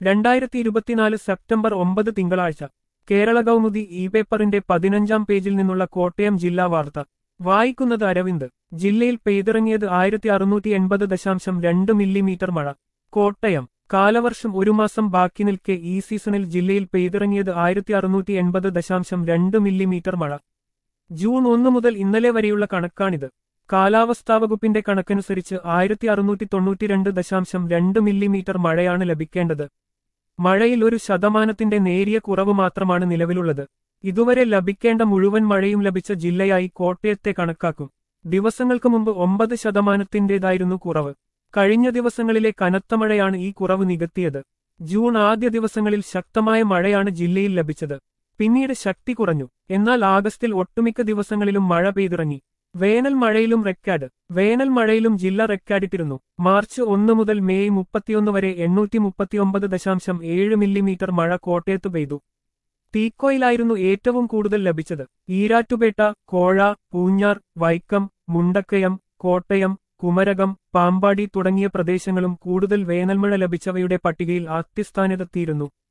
രണ്ടായിരത്തി ഇരുപത്തിനാല് സെപ്റ്റംബർ ഒമ്പത് തിങ്കളാഴ്ച കേരള കൗമുദി ഇ പേപ്പറിന്റെ പതിനഞ്ചാം പേജിൽ നിന്നുള്ള കോട്ടയം ജില്ലാ വാർത്ത വായിക്കുന്നത് അരവിന്ദ് ജില്ലയിൽ പെയ്തിറങ്ങിയത് ആയിരത്തി അറുന്നൂറ്റി എൺപത് ദശാംശം രണ്ട് മില്ലിമീറ്റർ മഴ കോട്ടയം കാലവർഷം ഒരു മാസം ബാക്കി നിൽക്കെ ഈ സീസണിൽ ജില്ലയിൽ പെയ്തിറങ്ങിയത് ആയിരത്തി അറുന്നൂറ്റി എൺപത് ദശാംശം രണ്ട് മില്ലിമീറ്റർ മഴ ജൂൺ ഒന്ന് മുതൽ ഇന്നലെ വരെയുള്ള കണക്കാണിത് കാലാവസ്ഥാ വകുപ്പിന്റെ കണക്കനുസരിച്ച് ആയിരത്തി അറുന്നൂറ്റി തൊണ്ണൂറ്റിരണ്ട് ദശാംശം രണ്ട് മില്ലിമീറ്റർ മഴയാണ് ലഭിക്കേണ്ടത് മഴയിൽ ഒരു ശതമാനത്തിന്റെ നേരിയ കുറവ് മാത്രമാണ് നിലവിലുള്ളത് ഇതുവരെ ലഭിക്കേണ്ട മുഴുവൻ മഴയും ലഭിച്ച ജില്ലയായി കോട്ടയത്തെ കണക്കാക്കും ദിവസങ്ങൾക്ക് മുമ്പ് ഒമ്പത് ശതമാനത്തിന്റേതായിരുന്നു കുറവ് കഴിഞ്ഞ ദിവസങ്ങളിലെ കനത്ത മഴയാണ് ഈ കുറവ് നികത്തിയത് ജൂൺ ആദ്യ ദിവസങ്ങളിൽ ശക്തമായ മഴയാണ് ജില്ലയിൽ ലഭിച്ചത് പിന്നീട് ശക്തി കുറഞ്ഞു എന്നാൽ ആഗസ്റ്റിൽ ഒട്ടുമിക്ക ദിവസങ്ങളിലും മഴ പെയ്തിറങ്ങി വേനൽ മഴയിലും റെക്കാർഡ് വേനൽ മഴയിലും ജില്ല റെക്കാർഡിട്ടിരുന്നു മാർച്ച് ഒന്ന് മുതൽ മെയ് മുപ്പത്തിയൊന്ന് വരെ എണ്ണൂറ്റി മുപ്പത്തിയൊമ്പത് ദശാംശം ഏഴ് മില്ലിമീറ്റർ മഴ കോട്ടയത്ത് പെയ്തു തീക്കോയിലായിരുന്നു ഏറ്റവും കൂടുതൽ ലഭിച്ചത് ഈരാറ്റുപേട്ട കോഴ പൂഞ്ഞാർ വൈക്കം മുണ്ടക്കയം കോട്ടയം കുമരകം പാമ്പാടി തുടങ്ങിയ പ്രദേശങ്ങളും കൂടുതൽ വേനൽമഴ ലഭിച്ചവയുടെ പട്ടികയിൽ ആദ്യസ്ഥാനത്തെത്തിയിരുന്നു